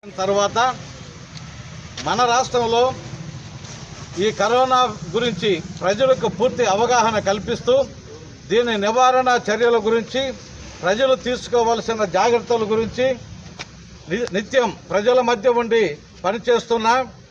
తర్వాత మన రాష్ట్రంలో ఈ కరోనా గురించి ప్రజలకు పూర్తి అవగాహన కల్పిస్తూ దీని నివారణ చర్యల గురించి ప్రజలు తీసుకోవలసిన జాగ్రత్తల గురించి ని- నిత్యం ప్రజల మధ్య ఉండి పనిచేస్తున్న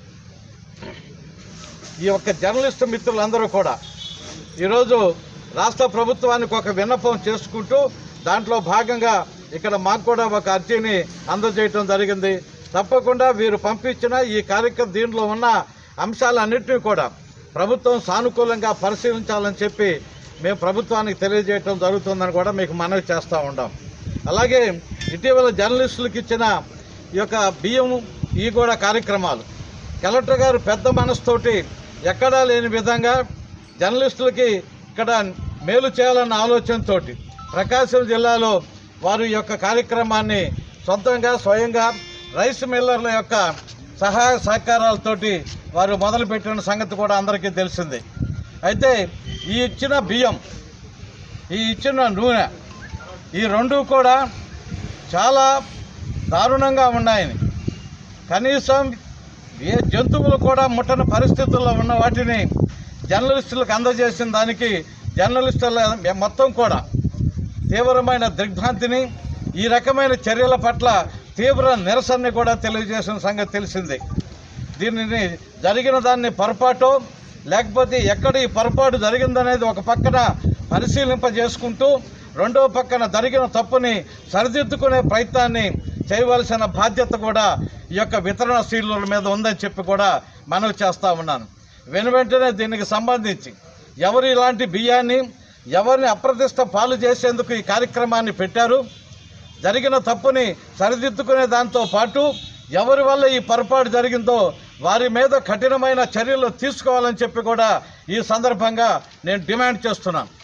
ఈ యొక్క జర్నలిస్టు మిత్రులందరూ కూడా ఈరోజు రాష్ట్ర ప్రభుత్వానికి ఒక విన్నపం చేసుకుంటూ దాంట్లో భాగంగా ఇక్కడ మాకు కూడా ఒక అర్జీని అందజేయటం జరిగింది తప్పకుండా వీరు పంపించిన ఈ కార్యక్రమం దీనిలో ఉన్న అంశాలన్నింటినీ కూడా ప్రభుత్వం సానుకూలంగా పరిశీలించాలని చెప్పి మేము ప్రభుత్వానికి తెలియజేయటం జరుగుతుందని కూడా మీకు మనవి చేస్తూ ఉంటాం అలాగే ఇటీవల జర్నలిస్టులకు ఇచ్చిన ఈ యొక్క బియ్యం ఈ కూడా కార్యక్రమాలు కలెక్టర్ గారు పెద్ద మనసుతోటి ఎక్కడా లేని విధంగా జర్నలిస్టులకి ఇక్కడ మేలు చేయాలన్న ఆలోచనతో ప్రకాశం జిల్లాలో వారు ఈ యొక్క కార్యక్రమాన్ని సొంతంగా స్వయంగా రైస్ మిల్లర్ల యొక్క సహాయ సహకారాలతోటి వారు మొదలుపెట్టిన సంగతి కూడా అందరికీ తెలిసింది అయితే ఈ ఇచ్చిన బియ్యం ఈ ఇచ్చిన నూనె ఈ రెండు కూడా చాలా దారుణంగా ఉన్నాయని కనీసం ఏ జంతువులు కూడా ముట్టని పరిస్థితుల్లో ఉన్న వాటిని జర్నలిస్టులకు అందజేసిన దానికి జర్నలిస్టుల మొత్తం కూడా తీవ్రమైన దిగ్భ్రాంతిని ఈ రకమైన చర్యల పట్ల తీవ్ర నిరసనని కూడా తెలియజేసిన సంగతి తెలిసింది దీనిని జరిగిన దాన్ని పొరపాటు లేకపోతే ఎక్కడ ఈ పొరపాటు జరిగిందనేది ఒక పక్కన పరిశీలింపజేసుకుంటూ రెండో పక్కన జరిగిన తప్పుని సరిదిద్దుకునే ప్రయత్నాన్ని చేయవలసిన బాధ్యత కూడా ఈ యొక్క వితరణశీలుల మీద ఉందని చెప్పి కూడా మనవి చేస్తా ఉన్నాను వెను వెంటనే దీనికి సంబంధించి ఎవరు ఇలాంటి బియ్యాన్ని ఎవరిని అప్రతిష్ట పాలు చేసేందుకు ఈ కార్యక్రమాన్ని పెట్టారు జరిగిన తప్పుని సరిదిద్దుకునే దాంతో పాటు ఎవరి వల్ల ఈ పొరపాటు జరిగిందో వారి మీద కఠినమైన చర్యలు తీసుకోవాలని చెప్పి కూడా ఈ సందర్భంగా నేను డిమాండ్ చేస్తున్నాను